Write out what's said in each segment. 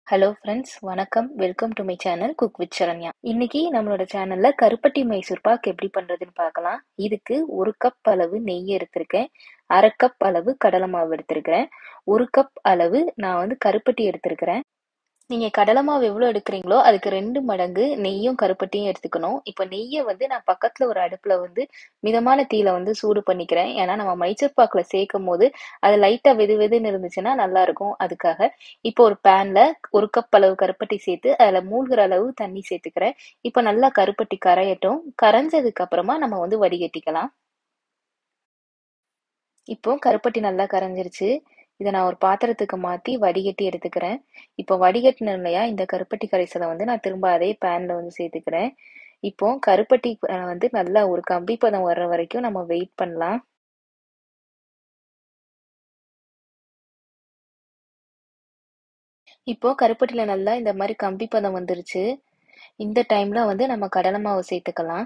hello friends வணக்கம் welcome to my channel cook with Saranya இன்னைக்கு நம்மளோட சேனல்ல கருப்பட்டி மைசூர் பாக் எப்படி பண்றதுன்னு பார்க்கலாம் இதுக்கு ஒரு கப் அளவு நெய் எடுத்திருக்கேன் அரை கப் அளவு கடலை மாவு எடுத்திருக்கிறேன் ஒரு கப் அளவு நான் வந்து கருப்பட்டி எடுத்திருக்கிறேன் நீங்க கடலை மாவு எவ்வளோ எடுக்கிறீங்களோ அதுக்கு ரெண்டு மடங்கு நெய்யும் கருப்பட்டியும் எடுத்துக்கணும் இப்போ நெய்யை வந்து நான் பக்கத்துல ஒரு அடுப்புல வந்து மிதமான தீயில வந்து சூடு பண்ணிக்கிறேன் ஏன்னா நம்ம மைசூர் பாக்குல சேர்க்கும் போது அது லைட்டா வெது வெதுன்னு இருந்துச்சுன்னா நல்லா இருக்கும் அதுக்காக இப்போ ஒரு பேன்ல ஒரு கப் அளவு கருப்பட்டி சேர்த்து அதுல மூழ்கிற அளவு தண்ணி சேர்த்துக்கிறேன் இப்போ நல்லா கருப்பட்டி கரையட்டும் கரைஞ்சதுக்கு அப்புறமா நம்ம வந்து வடிகட்டிக்கலாம் இப்போ கருப்பட்டி நல்லா கரைஞ்சிருச்சு இதை நான் ஒரு பாத்திரத்துக்கு மாத்தி வடிகட்டி எடுத்துக்கிறேன் இப்போ வடிகட்டின இல்லையா இந்த கருப்பட்டி கரைசலை வந்து நான் திரும்ப அதே பேன்ல வந்து சேர்த்துக்கிறேன் இப்போ கருப்பட்டி அஹ், வந்து நல்லா ஒரு கம்பி பதம் வர்ற வரைக்கும் நம்ம வெயிட் பண்ணலாம் இப்போ கருப்பட்டியில நல்லா இந்த மாதிரி கம்பி பதம் வந்துருச்சு இந்த டைம்ல வந்து நம்ம கடலை மாவு சேர்த்துக்கலாம்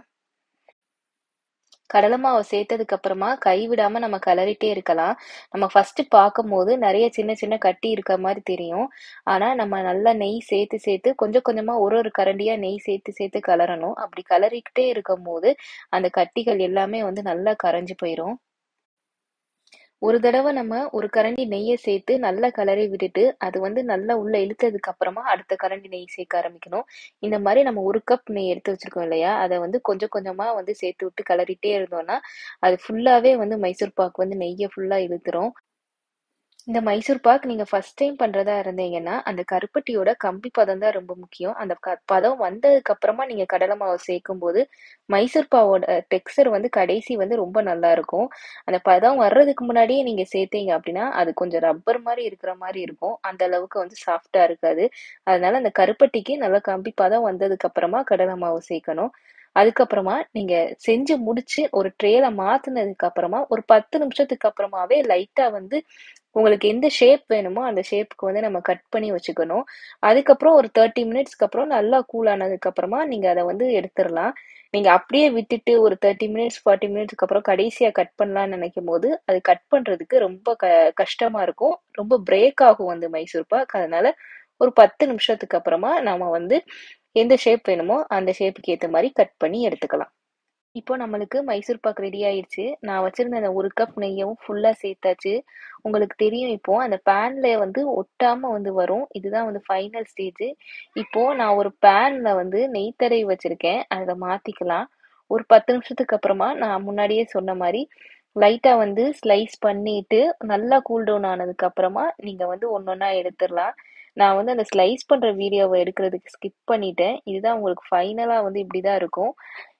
கடலை மாவு சேர்த்ததுக்கு அப்புறமா கைவிடாம நம்ம கிளறிட்டே இருக்கலாம் நம்ம ஃபர்ஸ்ட் பார்க்கும்போது நிறைய சின்ன சின்ன கட்டி இருக்க மாதிரி தெரியும் ஆனா நம்ம நல்லா நெய் சேர்த்து சேர்த்து கொஞ்சம் கொஞ்சமா ஒரு ஒரு கரண்டியா நெய் சேர்த்து சேர்த்து கலரணும் அப்படி கலரிக்கிட்டே இருக்கும் போது அந்த கட்டிகள் எல்லாமே வந்து நல்லா கரைஞ்சு போயிடும் ஒரு தடவை நம்ம ஒரு கரண்டி நெய்யை சேர்த்து நல்லா கலரி விட்டுட்டு அது வந்து நல்லா உள்ள இழுத்ததுக்கு அப்புறமா அடுத்த கரண்டி நெய் சேர்க்க ஆரம்பிக்கணும் இந்த மாதிரி நம்ம ஒரு கப் நெய் எடுத்து வச்சிருக்கோம் இல்லையா அதை வந்து கொஞ்சம் கொஞ்சமா வந்து சேர்த்து விட்டு கலரிட்டே இருந்தோம்னா அது ஃபுல்லாவே வந்து மைசூர் பாக் வந்து நெய்யை ஃபுல்லா இழுத்துரும் இந்த மைசூர் பாக் நீங்க ஃபர்ஸ்ட் டைம் பண்றதா இருந்தீங்கன்னா அந்த கருப்பட்டியோட கம்பி பதம் தான் ரொம்ப முக்கியம் அந்த க- பதம் வந்ததுக்கு அப்புறமா நீங்க கடலை மாவு சேர்க்கும் போது மைசூர் பாவோட டெக்ஸ்சர் வந்து கடைசி வந்து ரொம்ப நல்லா இருக்கும் அந்த பதம் வர்றதுக்கு முன்னாடியே நீங்க சேர்த்தீங்க அப்படின்னா அது கொஞ்சம் ரப்பர் மாதிரி இருக்கிற மாதிரி இருக்கும் அந்த அளவுக்கு வந்து சாஃப்டா இருக்காது அதனால அந்த கருப்பட்டிக்கு நல்லா கம்பி பதம் வந்ததுக்கு அப்புறமா கடலை மாவு சேர்க்கணும் அதுக்கப்புறமா நீங்க செஞ்சு முடிச்சு ஒரு ட்ரேல மாத்துனதுக்கு அப்புறமா ஒரு பத்து நிமிஷத்துக்கு அப்புறமாவே லைட்டா வந்து உங்களுக்கு எந்த ஷேப் வேணுமோ அந்த ஷேப்புக்கு வந்து நம்ம கட் பண்ணி வச்சுக்கணும் அதுக்கப்புறம் ஒரு தேர்ட்டி மினிட்ஸ்க்கு அப்புறம் நல்லா கூல் ஆனதுக்கு அப்புறமா நீங்க அதை வந்து எடுத்துடலாம் நீங்க அப்படியே விட்டுட்டு ஒரு தேர்ட்டி மினிட்ஸ் ஃபார்ட்டி மினிட்ஸ்க்கு அப்புறம் கடைசியா கட் பண்ணலாம்னு நினைக்கும் போது அது கட் பண்றதுக்கு ரொம்ப க கஷ்டமா இருக்கும் ரொம்ப பிரேக் ஆகும் வந்து மைசூர் பாக் அதனால ஒரு பத்து நிமிஷத்துக்கு அப்புறமா நாம வந்து எந்த ஷேப் வேணுமோ அந்த ஷேப்புக்கு ஏத்த மாதிரி கட் பண்ணி எடுத்துக்கலாம் இப்போ நம்மளுக்கு மைசூர் பாக் ரெடி ஆயிடுச்சு நான் வச்சிருந்த அந்த ஒரு கப் நெய்யவும் ஃபுல்லா சேர்த்தாச்சு உங்களுக்கு தெரியும் இப்போ அந்த பேன்ல வந்து ஒட்டாம வந்து வரும் இதுதான் வந்து ஃபைனல் ஸ்டேஜ் இப்போ நான் ஒரு பேன்ல வந்து நெய் தடவி வச்சிருக்கேன் அதை மாத்திக்கலாம் ஒரு பத்து நிமிஷத்துக்கு அப்புறமா நான் முன்னாடியே சொன்ன மாதிரி லைட்டா வந்து ஸ்லைஸ் பண்ணிட்டு நல்லா கூல் டவுன் ஆனதுக்கு அப்புறமா நீங்க வந்து ஒன்னொன்னா எடுத்துடலாம் நான் வந்து அந்த ஸ்லைஸ் பண்ற வீடியோவை எடுக்கிறதுக்கு ஸ்கிப் பண்ணிட்டேன் இதுதான் உங்களுக்கு ஃபைனலா வந்து இப்படிதான் இருக்கும்